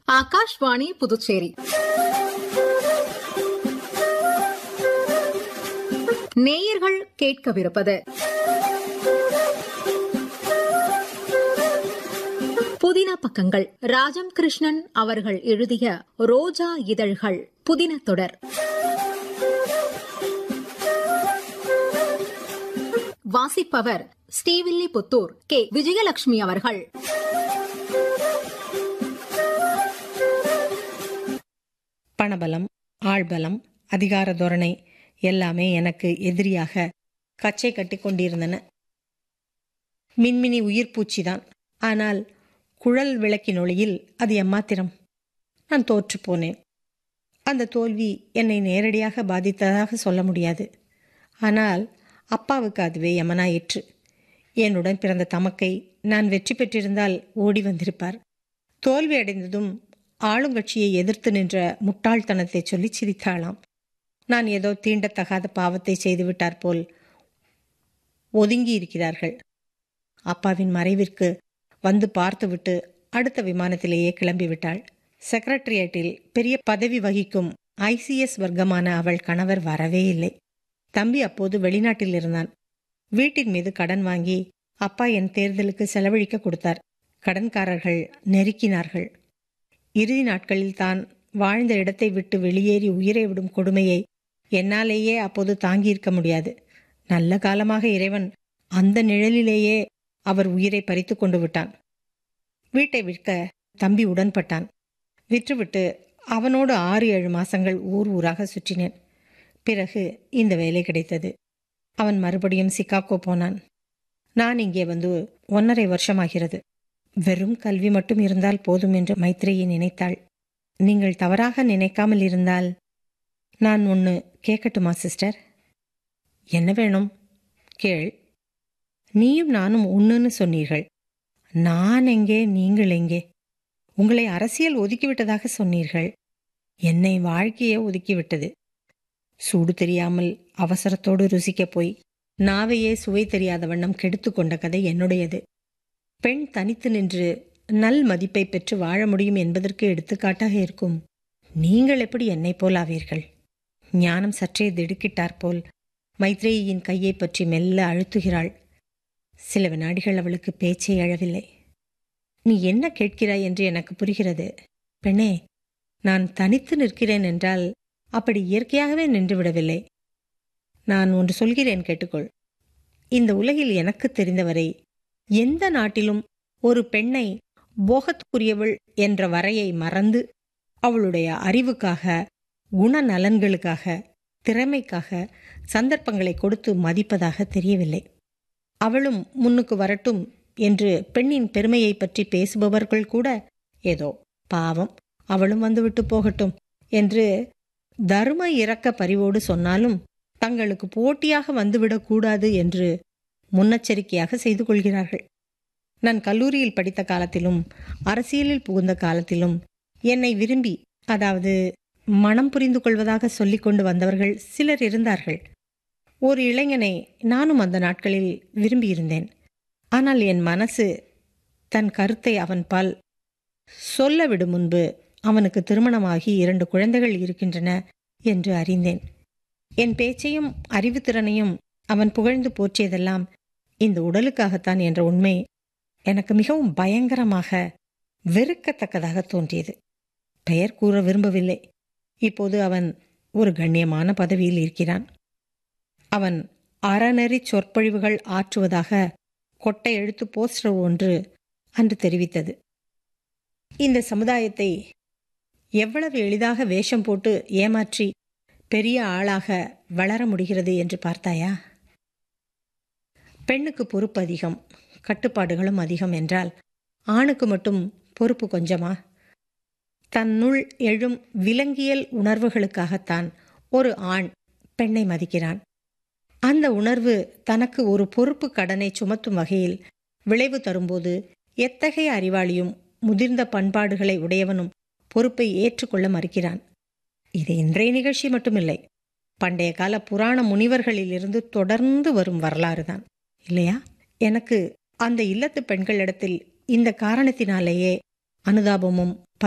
ஆகாஷ்வாணி புதுச்சேரி நேயர்கள் கேட்கவிருப்பது புதின பக்கங்கள் ராஜம் கிருஷ்ணன் அவர்கள் எழுதிய ரோஜா இதழ்கள் புதின தொடர் வாசிப்பவர் ஸ்ரீவில்லிபுத்தூர் கே விஜயலட்சுமி அவர்கள் பணபலம் ஆள்பலம் அதிகார தோரணை எல்லாமே எனக்கு எதிரியாக கச்சை கட்டி கொண்டிருந்தன மின்மினி உயிர் பூச்சிதான் ஆனால் குழல் விளக்கின் ஒளியில் அது எம்மாத்திரம் நான் தோற்று போனேன் அந்த தோல்வி என்னை நேரடியாக பாதித்ததாக சொல்ல முடியாது ஆனால் அப்பாவுக்கு அதுவே யமனாயிற்று என்னுடன் பிறந்த தமக்கை நான் வெற்றி பெற்றிருந்தால் ஓடி வந்திருப்பார் தோல்வி அடைந்ததும் ஆளுங்கட்சியை எதிர்த்து நின்ற முட்டாள்தனத்தை சொல்லி சிரித்தாளாம் நான் ஏதோ தீண்டத்தகாத பாவத்தை செய்துவிட்டார் போல் ஒதுங்கி இருக்கிறார்கள் அப்பாவின் மறைவிற்கு வந்து பார்த்துவிட்டு அடுத்த விமானத்திலேயே கிளம்பிவிட்டாள் செக்ரட்டரியேட்டில் பெரிய பதவி வகிக்கும் ஐசிஎஸ் வர்க்கமான அவள் கணவர் வரவே இல்லை தம்பி அப்போது வெளிநாட்டில் இருந்தான் வீட்டின் மீது கடன் வாங்கி அப்பா என் தேர்தலுக்கு செலவழிக்க கொடுத்தார் கடன்காரர்கள் நெருக்கினார்கள் இறுதி நாட்களில் தான் வாழ்ந்த இடத்தை விட்டு வெளியேறி உயிரை விடும் கொடுமையை என்னாலேயே அப்போது தாங்கியிருக்க முடியாது நல்ல காலமாக இறைவன் அந்த நிழலிலேயே அவர் உயிரை பறித்து கொண்டு விட்டான் வீட்டை விற்க தம்பி உடன்பட்டான் விற்றுவிட்டு அவனோடு ஆறு ஏழு மாசங்கள் ஊர் ஊராக சுற்றினேன் பிறகு இந்த வேலை கிடைத்தது அவன் மறுபடியும் சிகாகோ போனான் நான் இங்கே வந்து ஒன்றரை வருஷமாகிறது வெறும் கல்வி மட்டும் இருந்தால் போதும் என்று மைத்ரேயை நினைத்தாள் நீங்கள் தவறாக நினைக்காமல் இருந்தால் நான் ஒன்று கேட்கட்டுமா சிஸ்டர் என்ன வேணும் கேள் நீயும் நானும் ஒன்றுன்னு சொன்னீர்கள் நான் எங்கே நீங்கள் எங்கே உங்களை அரசியல் ஒதுக்கிவிட்டதாக சொன்னீர்கள் என்னை வாழ்க்கையே ஒதுக்கிவிட்டது சூடு தெரியாமல் அவசரத்தோடு ருசிக்கப் போய் நாவையே சுவை தெரியாத வண்ணம் கெடுத்து கொண்ட கதை என்னுடையது பெண் தனித்து நின்று நல் மதிப்பை பெற்று வாழ முடியும் என்பதற்கு எடுத்துக்காட்டாக இருக்கும் நீங்கள் எப்படி என்னை போல் ஆவீர்கள் ஞானம் சற்றே திடுக்கிட்டார் போல் மைத்ரேயின் கையை பற்றி மெல்ல அழுத்துகிறாள் சில வினாடிகள் அவளுக்கு பேச்சே எழவில்லை நீ என்ன கேட்கிறாய் என்று எனக்கு புரிகிறது பெண்ணே நான் தனித்து நிற்கிறேன் என்றால் அப்படி இயற்கையாகவே நின்றுவிடவில்லை நான் ஒன்று சொல்கிறேன் கேட்டுக்கொள் இந்த உலகில் எனக்கு தெரிந்தவரை எந்த நாட்டிலும் ஒரு பெண்ணை போகத்துக்குரியவள் என்ற வரையை மறந்து அவளுடைய அறிவுக்காக குணநலன்களுக்காக திறமைக்காக சந்தர்ப்பங்களை கொடுத்து மதிப்பதாக தெரியவில்லை அவளும் முன்னுக்கு வரட்டும் என்று பெண்ணின் பெருமையை பற்றி பேசுபவர்கள் கூட ஏதோ பாவம் அவளும் வந்துவிட்டு போகட்டும் என்று தர்ம இறக்க பரிவோடு சொன்னாலும் தங்களுக்கு போட்டியாக வந்துவிடக்கூடாது என்று முன்னெச்சரிக்கையாக செய்து கொள்கிறார்கள் நான் கல்லூரியில் படித்த காலத்திலும் அரசியலில் புகுந்த காலத்திலும் என்னை விரும்பி அதாவது மனம் புரிந்து கொள்வதாக சொல்லிக் கொண்டு வந்தவர்கள் சிலர் இருந்தார்கள் ஒரு இளைஞனை நானும் அந்த நாட்களில் விரும்பியிருந்தேன் ஆனால் என் மனசு தன் கருத்தை அவன் பால் சொல்ல விடும் முன்பு அவனுக்கு திருமணமாகி இரண்டு குழந்தைகள் இருக்கின்றன என்று அறிந்தேன் என் பேச்சையும் அறிவுத்திறனையும் அவன் புகழ்ந்து போற்றியதெல்லாம் இந்த உடலுக்காகத்தான் என்ற உண்மை எனக்கு மிகவும் பயங்கரமாக வெறுக்கத்தக்கதாக தோன்றியது பெயர் கூற விரும்பவில்லை இப்போது அவன் ஒரு கண்ணியமான பதவியில் இருக்கிறான் அவன் அறநெறி சொற்பொழிவுகள் ஆற்றுவதாக கொட்டை எழுத்து போஸ்டர் ஒன்று அன்று தெரிவித்தது இந்த சமுதாயத்தை எவ்வளவு எளிதாக வேஷம் போட்டு ஏமாற்றி பெரிய ஆளாக வளர முடிகிறது என்று பார்த்தாயா பெண்ணுக்கு பொறுப்பு அதிகம் கட்டுப்பாடுகளும் அதிகம் என்றால் ஆணுக்கு மட்டும் பொறுப்பு கொஞ்சமா தன்னுள் எழும் விலங்கியல் உணர்வுகளுக்காகத்தான் ஒரு ஆண் பெண்ணை மதிக்கிறான் அந்த உணர்வு தனக்கு ஒரு பொறுப்பு கடனை சுமத்தும் வகையில் விளைவு தரும்போது எத்தகைய அறிவாளியும் முதிர்ந்த பண்பாடுகளை உடையவனும் பொறுப்பை ஏற்றுக்கொள்ள மறுக்கிறான் இது இன்றைய நிகழ்ச்சி மட்டுமில்லை பண்டைய கால புராண முனிவர்களிலிருந்து தொடர்ந்து வரும் வரலாறுதான் இல்லையா எனக்கு அந்த இல்லத்து பெண்களிடத்தில் இந்த காரணத்தினாலேயே அனுதாபமும்